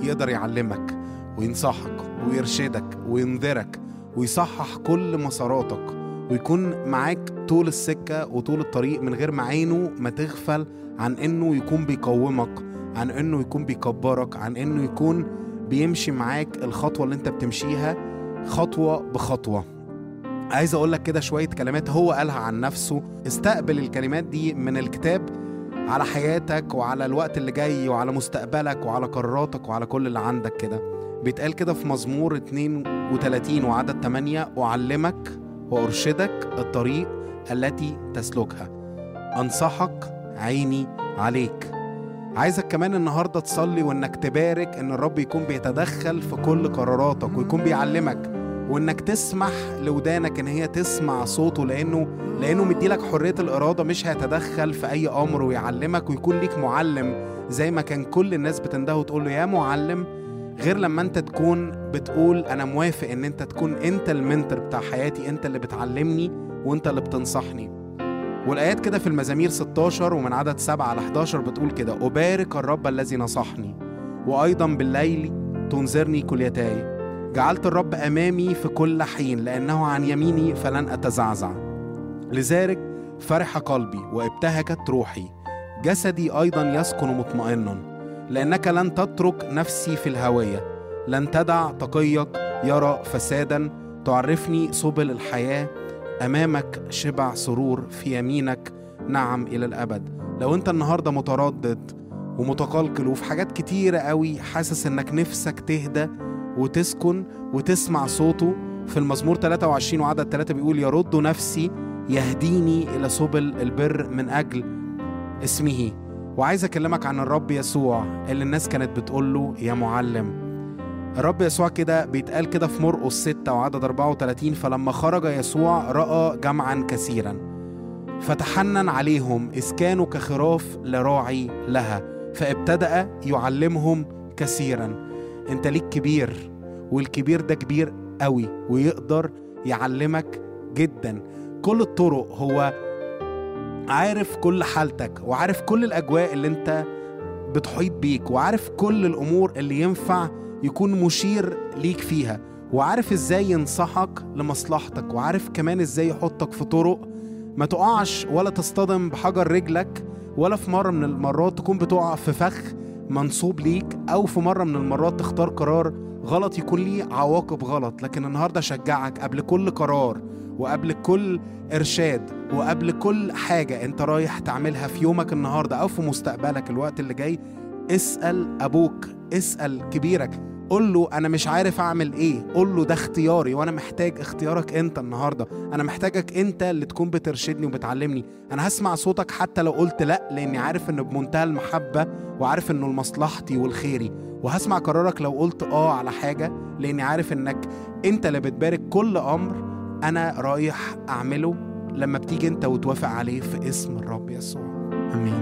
يقدر يعلمك وينصحك ويرشدك وينذرك ويصحح كل مساراتك ويكون معاك طول السكة وطول الطريق من غير ما عينه ما تغفل عن انه يكون بيقومك عن انه يكون بيكبرك عن انه يكون بيمشي معاك الخطوة اللي انت بتمشيها خطوة بخطوة عايز اقول لك كده شوية كلمات هو قالها عن نفسه استقبل الكلمات دي من الكتاب على حياتك وعلى الوقت اللي جاي وعلى مستقبلك وعلى قراراتك وعلى كل اللي عندك كده بيتقال كده في مزمور 32 وعدد 8 أعلمك وأرشدك الطريق التي تسلكها أنصحك عيني عليك عايزك كمان النهارده تصلي وانك تبارك ان الرب يكون بيتدخل في كل قراراتك ويكون بيعلمك وانك تسمح لودانك ان هي تسمع صوته لانه لانه مديلك حريه الاراده مش هيتدخل في اي امر ويعلمك ويكون ليك معلم زي ما كان كل الناس بتنده وتقول له يا معلم غير لما انت تكون بتقول انا موافق ان انت تكون انت المنتر بتاع حياتي انت اللي بتعلمني وانت اللي بتنصحني والايات كده في المزامير 16 ومن عدد 7 ل 11 بتقول كده ابارك الرب الذي نصحني وايضا بالليل تنذرني كليتاي جعلت الرب امامي في كل حين لانه عن يميني فلن اتزعزع لذلك فرح قلبي وابتهجت روحي جسدي ايضا يسكن مطمئنا لانك لن تترك نفسي في الهويه لن تدع تقيك يرى فسادا تعرفني سبل الحياه امامك شبع سرور في يمينك نعم الى الابد لو انت النهارده متردد ومتقلقل وفي حاجات كتيره قوي حاسس انك نفسك تهدى وتسكن وتسمع صوته في المزمور 23 وعدد 3 بيقول يرد نفسي يهديني الى سبل البر من اجل اسمه وعايز اكلمك عن الرب يسوع اللي الناس كانت بتقول له يا معلم الرب يسوع كده بيتقال كده في مرقس 6 وعدد 34 فلما خرج يسوع رأى جمعا كثيرا فتحنن عليهم إذ كانوا كخراف لراعي لها فابتدأ يعلمهم كثيرا انت ليك كبير والكبير ده كبير قوي ويقدر يعلمك جدا كل الطرق هو عارف كل حالتك وعارف كل الأجواء اللي انت بتحيط بيك وعارف كل الأمور اللي ينفع يكون مشير ليك فيها وعارف ازاي ينصحك لمصلحتك وعارف كمان ازاي يحطك في طرق ما تقعش ولا تصطدم بحجر رجلك ولا في مرة من المرات تكون بتقع في فخ منصوب ليك أو في مرة من المرات تختار قرار غلط يكون ليه عواقب غلط لكن النهاردة أشجعك قبل كل قرار وقبل كل إرشاد وقبل كل حاجة أنت رايح تعملها في يومك النهاردة أو في مستقبلك الوقت اللي جاي اسأل أبوك اسأل كبيرك قول له انا مش عارف اعمل ايه قول له ده اختياري وانا محتاج اختيارك انت النهارده انا محتاجك انت اللي تكون بترشدني وبتعلمني انا هسمع صوتك حتى لو قلت لا لاني عارف انه بمنتهى المحبه وعارف انه لمصلحتي والخيري وهسمع قرارك لو قلت اه على حاجه لاني عارف انك انت اللي بتبارك كل امر انا رايح اعمله لما بتيجي انت وتوافق عليه في اسم الرب يسوع امين